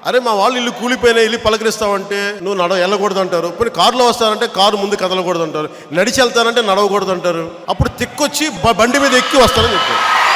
అరే మా వాళ్ళు ఇల్లు కూలిపోయినా ఇల్లు పలకరిస్తావంటే నువ్వు నడవ వెళ్ళకూడదు అంటారు పోనీ కారులో వస్తారంటే కారు ముందు కదలకూడదు అంటారు నడిచి వెళ్తానంటే నడవకూడదు అంటారు అప్పుడు తిక్కొచ్చి బ- బండి మీద ఎక్కి వస్తారని చెప్పారు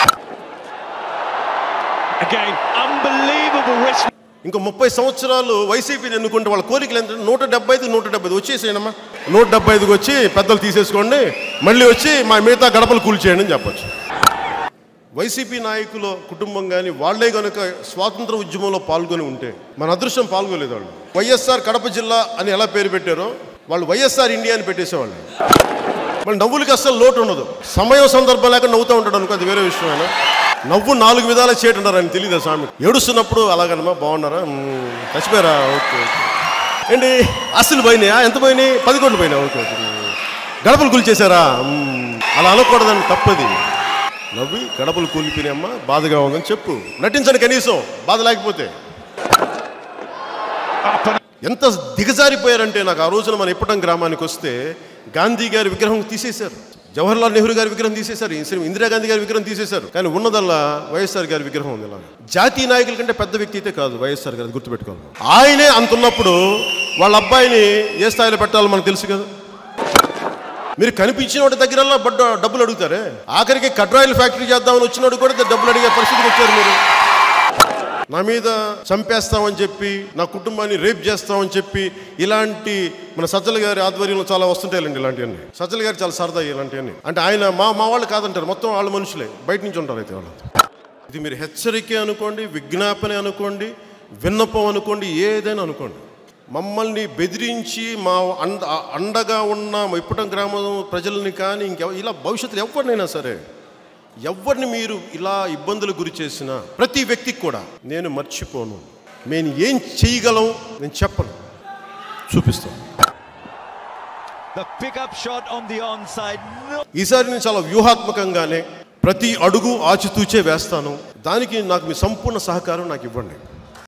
Again, unbelievable risk. ఇంకా ముప్పై సంవత్సరాలు వైసీపీని ఎన్నుకుంటే వాళ్ళ కోరికలు ఎంత నూట డెబ్బై ఐదు నూట డెబ్బై ఐదు వచ్చేసేయనమ్మా నూట డెబ్బై ఐదుకి వచ్చి పెద్దలు తీసేసుకోండి మళ్ళీ వచ్చి మా మిగతా గడపలు కూల్చేయండి అని చెప్పొచ్చు వైసీపీ నాయకుల కుటుంబం కానీ వాళ్ళే కనుక స్వాతంత్ర ఉద్యమంలో పాల్గొని ఉంటే మన అదృష్టం పాల్గొలేదు వాళ్ళు వైఎస్ఆర్ కడప జిల్లా అని ఎలా పేరు పెట్టారో వాళ్ళు వైఎస్ఆర్ ఇండియా అని పెట్టేసేవాళ్ళు మళ్ళీ నవ్వులకి అస్సలు లోటు ఉండదు సమయం సందర్భం లేక నవ్వుతూ ఉంటాడు అనుకో అది వేరే విషయమైనా నవ్వు నాలుగు విధాలు చేయటన్నారు అని తెలియదు స్వామి ఏడుస్తున్నప్పుడు అలాగనమా బాగున్నారా మ్మ్. చచ్చిపోయారా ఓకే ఓకే ఏంటి అస్సలు పోయినాయా ఎంత పోయినాయి పది కోట్లు పోయినా ఓకే ఓకే గడపలు కూల్చేశారా మ్మ్. అలా అనకూడదని తప్పది నవ్వి గడపలు కూలిపోయినాయమ్మా బాధగా ఉందని చెప్పు నటించండి కనీసం బాధ లేకపోతే Up and ఎంత దిగజారిపోయారంటే నాకు ఆ రోజున మన ఇప్పటం గ్రామానికి వస్తే గాంధీ గారి విగ్రహం తీసేశారు జవహర్లాల్ నెహ్రూ గారి విగ్రహం తీసేశారు ఈ ఇందిరాగాంధీ గారి విగ్రహం తీసేశారు కానీ ఉన్నదల్లా వైఎస్ఆర్ గారి విగ్రహం ఉంది ఇలా జాతీయ నాయకుల కంటే పెద్ద వ్యక్తి అయితే కాదు వైఎస్ఆర్ గారు గుర్తుపెట్టుకోవాలి ఆయనే అంత ఉన్నప్పుడు వాళ్ళ అబ్బాయిని ఏ స్థాయిలో పెట్టాలో మనకు తెలుసు కదా మీరు కనిపించిన వాడి దగ్గరల్లా బడ్డ డబ్బులు అడుగుతారే ఆఖరికి కడ్రాయిల్ ఫ్యాక్టరీ చేద్దామని వచ్చినోడు కూడా డబ్బులు అడిగే పరిస్థితికి వచ్చారు మీరు నా మీద చంపేస్తామని చెప్పి నా కుటుంబాన్ని రేప్ చేస్తామని చెప్పి ఇలాంటి మన సజ్జల గారి ఆధ్వర్యంలో చాలా వస్తుంటాయండి ఇలాంటివన్నీ సజ్జల గారు చాలా సరదా ఇలాంటివన్నీ అంటే ఆయన మా మా వాళ్ళు కాదంటారు మొత్తం వాళ్ళ మనుషులే బయట నుంచి ఉంటారు అయితే వాళ్ళు ఇది మీరు హెచ్చరిక అనుకోండి విజ్ఞాపన అనుకోండి విన్నపం అనుకోండి ఏదైనా అనుకోండి మమ్మల్ని బెదిరించి మా అండ అండగా ఉన్న ఇప్పటం గ్రామం ప్రజల్ని కానీ ఇంకెవ ఇలా భవిష్యత్తులో ఎవరినైనా సరే ఎవరిని మీరు ఇలా ఇబ్బందులకు గురి చేసినా ప్రతి వ్యక్తికి కూడా నేను మర్చిపోను నేను ఏం చేయగలం నేను చెప్పను చూపిస్తాను the pickup shot on the onside. No. ఈసారి నేను చాలా వ్యూహాత్మకంగానే ప్రతి అడుగు ఆచితూచే వేస్తాను దానికి నాకు మీ సంపూర్ణ సహకారం నాకు ఇవ్వండి